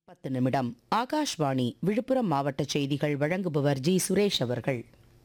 பத்து நிமிடம் ஆகாஷ்வாணி விழுப்புரம் மாவட்ட செய்திகள் வழங்குபவர் ஜி சுரேஷ் அவர்கள்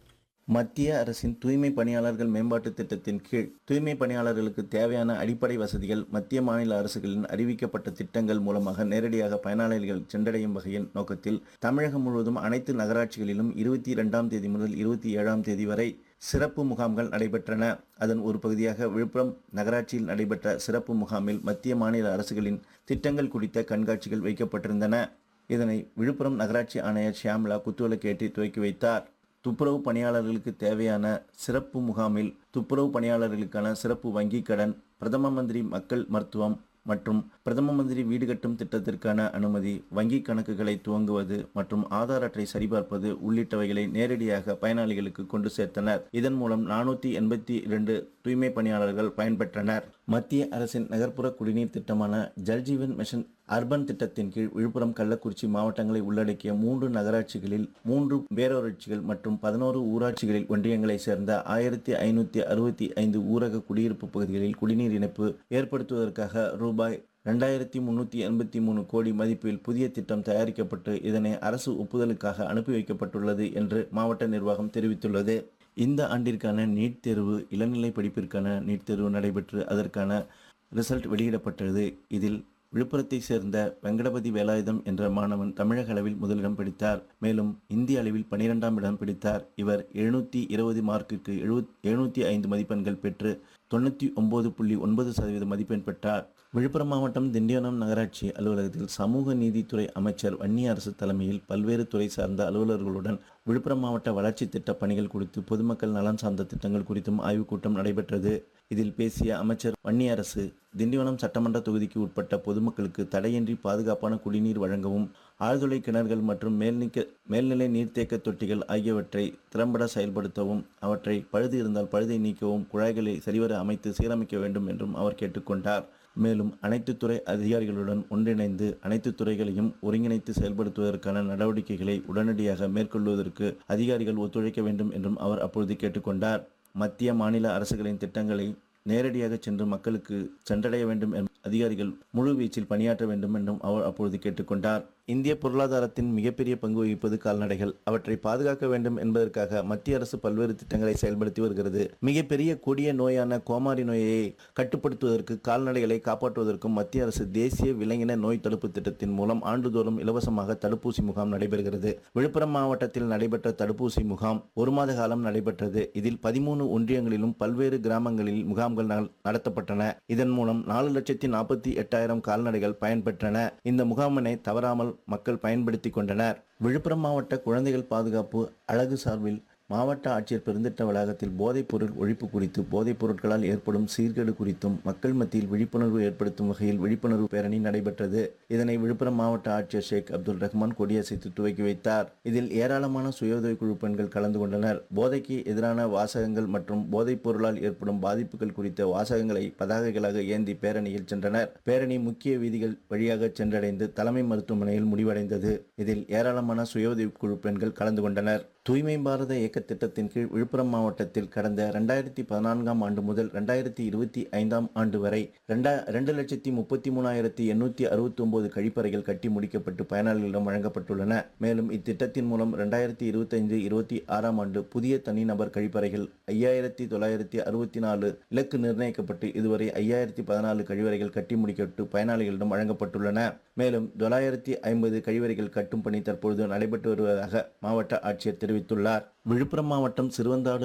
மத்திய அரசின் தூய்மை பணியாளர்கள் மேம்பாட்டு திட்டத்தின் கீழ் தூய்மை பணியாளர்களுக்கு தேவையான அடிப்படை வசதிகள் மத்திய மாநில அரசுகளின் அறிவிக்கப்பட்ட திட்டங்கள் மூலமாக நேரடியாக பயனாளிகள் சென்றடையும் வகையில் நோக்கத்தில் தமிழகம் முழுவதும் அனைத்து நகராட்சிகளிலும் இருபத்தி இரண்டாம் தேதி முதல் இருபத்தி ஏழாம் தேதி வரை சிறப்பு முகாம்கள் நடைபெற்றன அதன் ஒரு பகுதியாக விழுப்புரம் நகராட்சியில் நடைபெற்ற சிறப்பு முகாமில் மத்திய மாநில அரசுகளின் திட்டங்கள் குறித்த கண்காட்சிகள் வைக்கப்பட்டிருந்தன இதனை விழுப்புரம் நகராட்சி ஆணையர் ஷியாம்லா குத்துவிளக்கேற்றி துவக்கி வைத்தார் துப்புரவு பணியாளர்களுக்கு தேவையான சிறப்பு முகாமில் துப்புரவு பணியாளர்களுக்கான சிறப்பு வங்கிக் கடன் பிரதம மந்திரி மக்கள் மருத்துவம் மற்றும் பிரதம மந்திரி வீடு கட்டும் திட்டத்திற்கான அனுமதி வங்கிக் கணக்குகளை துவங்குவது மற்றும் ஆதார் அட்டை சரிபார்ப்பது உள்ளிட்டவைகளை நேரடியாக பயனாளிகளுக்கு கொண்டு சேர்த்தனர் இதன் மூலம் நானூற்றி எண்பத்தி இரண்டு தூய்மை பணியாளர்கள் பயன்பெற்றனர் மத்திய அரசின் நகர்ப்புற குடிநீர் திட்டமான ஜல்ஜீவன் மிஷன் அர்பன் திட்டத்தின் கீழ் விழுப்புரம் கள்ளக்குறிச்சி மாவட்டங்களை உள்ளடக்கிய மூன்று நகராட்சிகளில் மூன்று பேரூராட்சிகள் மற்றும் பதினோரு ஊராட்சிகளில் ஒன்றியங்களைச் சேர்ந்த ஆயிரத்தி ஐநூற்றி அறுபத்தி ஐந்து ஊரக குடியிருப்பு பகுதிகளில் குடிநீர் இணைப்பு ஏற்படுத்துவதற்காக ரூபாய் ரெண்டாயிரத்தி முன்னூற்றி எண்பத்தி மூணு கோடி மதிப்பில் புதிய திட்டம் தயாரிக்கப்பட்டு இதனை அரசு ஒப்புதலுக்காக அனுப்பி வைக்கப்பட்டுள்ளது என்று மாவட்ட நிர்வாகம் தெரிவித்துள்ளது இந்த ஆண்டிற்கான நீட் தேர்வு இளநிலை படிப்பிற்கான நீட் தேர்வு நடைபெற்று அதற்கான ரிசல்ட் வெளியிடப்பட்டது இதில் விழுப்புரத்தை சேர்ந்த வெங்கடபதி வேலாயுதம் என்ற மாணவன் தமிழக அளவில் முதலிடம் பிடித்தார் மேலும் இந்திய அளவில் பனிரெண்டாம் இடம் பிடித்தார் இவர் எழுநூற்றி இருபது மார்க்குக்கு எழுபத் எழுநூற்றி ஐந்து மதிப்பெண்கள் பெற்று தொண்ணூற்றி ஒன்பது புள்ளி ஒன்பது சதவீத மதிப்பெண் பெற்றார் விழுப்புரம் மாவட்டம் திண்டிவனம் நகராட்சி அலுவலகத்தில் சமூக நீதித்துறை அமைச்சர் வன்னி அரசு தலைமையில் பல்வேறு துறை சார்ந்த அலுவலர்களுடன் விழுப்புரம் மாவட்ட வளர்ச்சி திட்ட பணிகள் குறித்து பொதுமக்கள் நலன் சார்ந்த திட்டங்கள் குறித்தும் ஆய்வுக் கூட்டம் நடைபெற்றது இதில் பேசிய அமைச்சர் வன்னி அரசு திண்டிவனம் சட்டமன்ற தொகுதிக்கு உட்பட்ட பொதுமக்களுக்கு தடையின்றி பாதுகாப்பான குடிநீர் வழங்கவும் ஆழ்துளை கிணறுகள் மற்றும் மேல்நிக்க மேல்நிலை நீர்த்தேக்க தொட்டிகள் ஆகியவற்றை திறம்பட செயல்படுத்தவும் அவற்றை பழுது இருந்தால் பழுதை நீக்கவும் குழாய்களை சரிவர அமைத்து சீரமைக்க வேண்டும் என்றும் அவர் கேட்டுக்கொண்டார் மேலும் அனைத்து துறை அதிகாரிகளுடன் ஒன்றிணைந்து அனைத்து துறைகளையும் ஒருங்கிணைத்து செயல்படுத்துவதற்கான நடவடிக்கைகளை உடனடியாக மேற்கொள்வதற்கு அதிகாரிகள் ஒத்துழைக்க வேண்டும் என்றும் அவர் அப்பொழுது கேட்டுக்கொண்டார் மத்திய மாநில அரசுகளின் திட்டங்களை நேரடியாக சென்று மக்களுக்கு சென்றடைய வேண்டும் என்ற அதிகாரிகள் முழு வீச்சில் பணியாற்ற வேண்டும் என்றும் அவர் அப்பொழுது கேட்டுக்கொண்டார் இந்திய பொருளாதாரத்தின் மிகப்பெரிய பங்கு வகிப்பது கால்நடைகள் அவற்றை பாதுகாக்க வேண்டும் என்பதற்காக மத்திய அரசு பல்வேறு திட்டங்களை செயல்படுத்தி வருகிறது மிகப்பெரிய கொடிய நோயான கோமாரி நோயை கட்டுப்படுத்துவதற்கு கால்நடைகளை காப்பாற்றுவதற்கும் மத்திய அரசு தேசிய விலங்கின நோய் தடுப்பு திட்டத்தின் மூலம் ஆண்டுதோறும் இலவசமாக தடுப்பூசி முகாம் நடைபெறுகிறது விழுப்புரம் மாவட்டத்தில் நடைபெற்ற தடுப்பூசி முகாம் ஒரு மாத காலம் நடைபெற்றது இதில் பதிமூணு ஒன்றியங்களிலும் பல்வேறு கிராமங்களில் முகாம்கள் நட- நடத்தப்பட்டன இதன் மூலம் நாலு லட்சத்தி நாற்பத்தி எட்டாயிரம் கால்நடைகள் பயன்பெற்றன இந்த முகாமினை தவறாமல் மக்கள் பயன்படுத்தி கொண்டனர் விழுப்புரம் மாவட்ட குழந்தைகள் பாதுகாப்பு அழகு சார்பில் மாவட்ட ஆட்சியர் பெருந்திட்ட வளாகத்தில் போதைப்பொருள் ஒழிப்பு குறித்து போதைப் பொருட்களால் ஏற்படும் சீர்கேடு குறித்தும் மக்கள் மத்தியில் விழிப்புணர்வு ஏற்படுத்தும் வகையில் விழிப்புணர்வு பேரணி நடைபெற்றது இதனை விழுப்புரம் மாவட்ட ஆட்சியர் ஷேக் அப்துல் ரஹ்மான் கொடியசைத்து துவக்கி வைத்தார் இதில் ஏராளமான சுயோதவி குழு பெண்கள் கலந்து கொண்டனர் போதைக்கு எதிரான வாசகங்கள் மற்றும் போதைப் பொருளால் ஏற்படும் பாதிப்புகள் குறித்த வாசகங்களை பதாகைகளாக ஏந்தி பேரணியில் சென்றனர் பேரணி முக்கிய வீதிகள் வழியாக சென்றடைந்து தலைமை மருத்துவமனையில் முடிவடைந்தது இதில் ஏராளமான சுயோதவி குழு பெண்கள் கலந்து கொண்டனர் தூய்மை பாரத இயக்க திட்டத்தின் கீழ் விழுப்புரம் மாவட்டத்தில் கடந்த ரெண்டாயிரத்தி பதினான்காம் ஆண்டு முதல் ரெண்டாயிரத்தி இருபத்தி ஐந்தாம் ஆண்டு வரை ரெண்டா ரெண்டு லட்சத்தி முப்பத்தி மூணாயிரத்தி எண்ணூற்றி அறுபத்தி ஒன்பது கழிப்பறைகள் கட்டி முடிக்கப்பட்டு பயனாளிகளிடம் வழங்கப்பட்டுள்ளன மேலும் இத்திட்டத்தின் மூலம் ரெண்டாயிரத்தி இருபத்தைந்து இருபத்தி ஆறாம் ஆண்டு புதிய தனிநபர் கழிப்பறைகள் ஐயாயிரத்தி தொள்ளாயிரத்தி அறுபத்தி நாலு இலக்கு நிர்ணயிக்கப்பட்டு இதுவரை ஐயாயிரத்தி பதினாலு கழிவறைகள் கட்டி முடிக்கப்பட்டு பயனாளிகளிடம் வழங்கப்பட்டுள்ளன மேலும் தொள்ளாயிரத்தி ஐம்பது கழிவறைகள் கட்டும் பணி தற்பொழுது நடைபெற்று வருவதாக மாவட்ட ஆட்சியர் தெரிவித்துள்ளார் விழுப்புரம் மாவட்டம் சிறுவந்தாடு